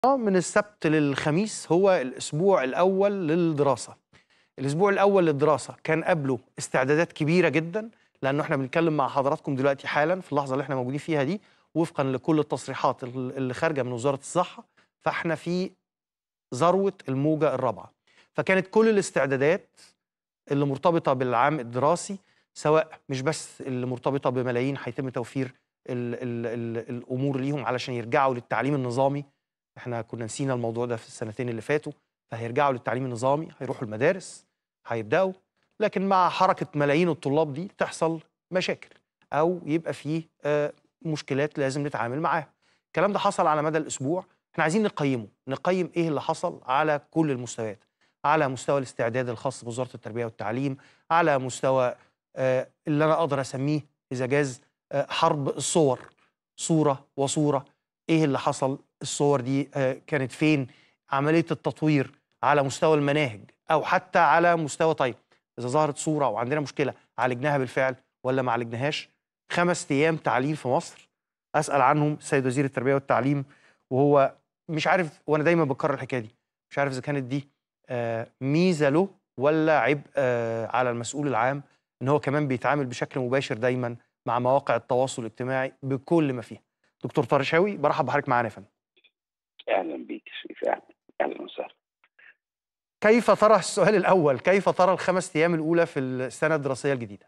من السبت للخميس هو الأسبوع الأول للدراسة الأسبوع الأول للدراسة كان قبله استعدادات كبيرة جدا لأنه احنا بنتكلم مع حضراتكم دلوقتي حالا في اللحظة اللي احنا موجودين فيها دي وفقا لكل التصريحات اللي خارجة من وزارة الصحة فاحنا في ذروة الموجة الرابعة فكانت كل الاستعدادات اللي مرتبطة بالعام الدراسي سواء مش بس اللي مرتبطة بملايين هيتم توفير ال ال ال الأمور ليهم علشان يرجعوا للتعليم النظامي احنا كنا نسينا الموضوع ده في السنتين اللي فاتوا فهيرجعوا للتعليم النظامي هيروحوا المدارس هيبداوا لكن مع حركه ملايين الطلاب دي تحصل مشاكل او يبقى فيه آه مشكلات لازم نتعامل معاها الكلام ده حصل على مدى الاسبوع احنا عايزين نقيمه نقيم ايه اللي حصل على كل المستويات على مستوى الاستعداد الخاص بوزاره التربيه والتعليم على مستوى آه اللي انا اقدر اسميه اذا جاز آه حرب الصور صوره وصوره ايه اللي حصل الصور دي كانت فين عمليه التطوير على مستوى المناهج او حتى على مستوى طيب اذا ظهرت صوره وعندنا مشكله عالجناها بالفعل ولا ما عالجناهاش خمس ايام تعليم في مصر اسال عنهم السيد وزير التربيه والتعليم وهو مش عارف وانا دايما بكرر الحكايه دي مش عارف اذا كانت دي ميزه له ولا عبء على المسؤول العام ان هو كمان بيتعامل بشكل مباشر دايما مع مواقع التواصل الاجتماعي بكل ما فيها دكتور طارق شاوي برحب بحضرتك معانا يا فندم اهلا بيك شريف اهلا اهلا وسهلا كيف ترى السؤال الاول كيف ترى الخمس ايام الاولى في السنه الدراسيه الجديده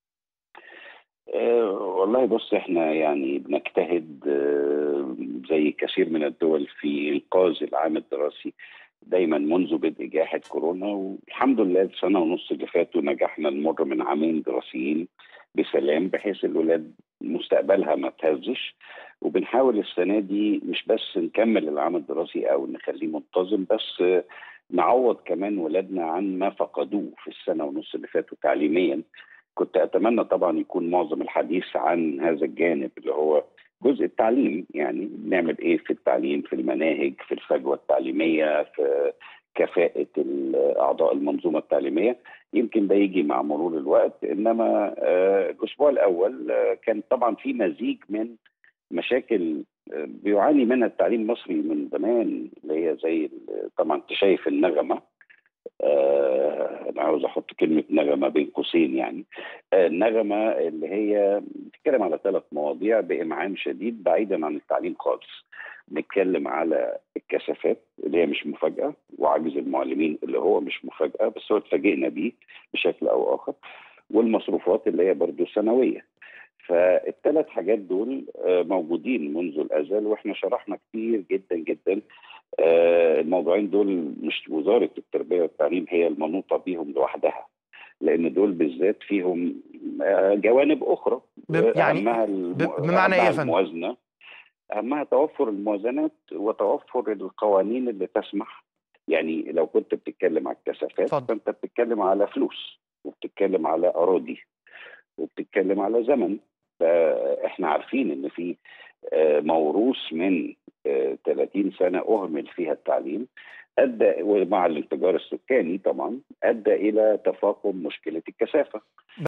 أه والله بص احنا يعني بنجتهد أه زي كثير من الدول في انقاذ العام الدراسي دايما منذ بدء جائحه كورونا والحمد لله السنه ونص اللي فاتوا نجحنا نمر من عامين دراسيين بسلام بحيث الولاد مستقبلها ما تهزش وبنحاول السنه دي مش بس نكمل العام الدراسي او نخليه منتظم بس نعوض كمان ولادنا عن ما فقدوه في السنه ونص اللي فاتوا تعليميا كنت اتمنى طبعا يكون معظم الحديث عن هذا الجانب اللي هو جزء التعليم يعني بنعمل ايه في التعليم في المناهج في الفجوه التعليميه في كفاءه اعضاء المنظومه التعليميه يمكن ده يجي مع مرور الوقت انما الاسبوع الاول كان طبعا في مزيج من مشاكل بيعاني منها التعليم المصري من زمان اللي هي زي طبعا انت شايف النغمه آه انا عاوز احط كلمه نغمه بين قوسين يعني آه النغمه اللي هي بتتكلم على ثلاث مواضيع بامعان شديد بعيدا عن التعليم خالص نتكلم على الكثافات اللي هي مش مفاجاه وعجز المعلمين اللي هو مش مفاجاه بس هو اتفاجئنا بيه بشكل او اخر والمصروفات اللي هي برضه سنويه فالثلاث حاجات دول موجودين منذ الازل واحنا شرحنا كتير جدا جدا الموضوعين دول مش وزاره التربيه والتعليم هي المنوطه بيهم لوحدها لان دول بالذات فيهم جوانب اخرى يعني اهمها بمعنى ايه يا فندم؟ الموازنه اهمها توفر الموازنات وتوفر القوانين اللي تسمح يعني لو كنت بتتكلم على الكثافات فانت بتتكلم على فلوس وبتتكلم على اراضي وبتتكلم على زمن فاحنا عارفين ان في موروث من 30 سنه اهمل فيها التعليم ادى ومع الانفجار السكاني طبعا ادى الى تفاقم مشكله الكثافه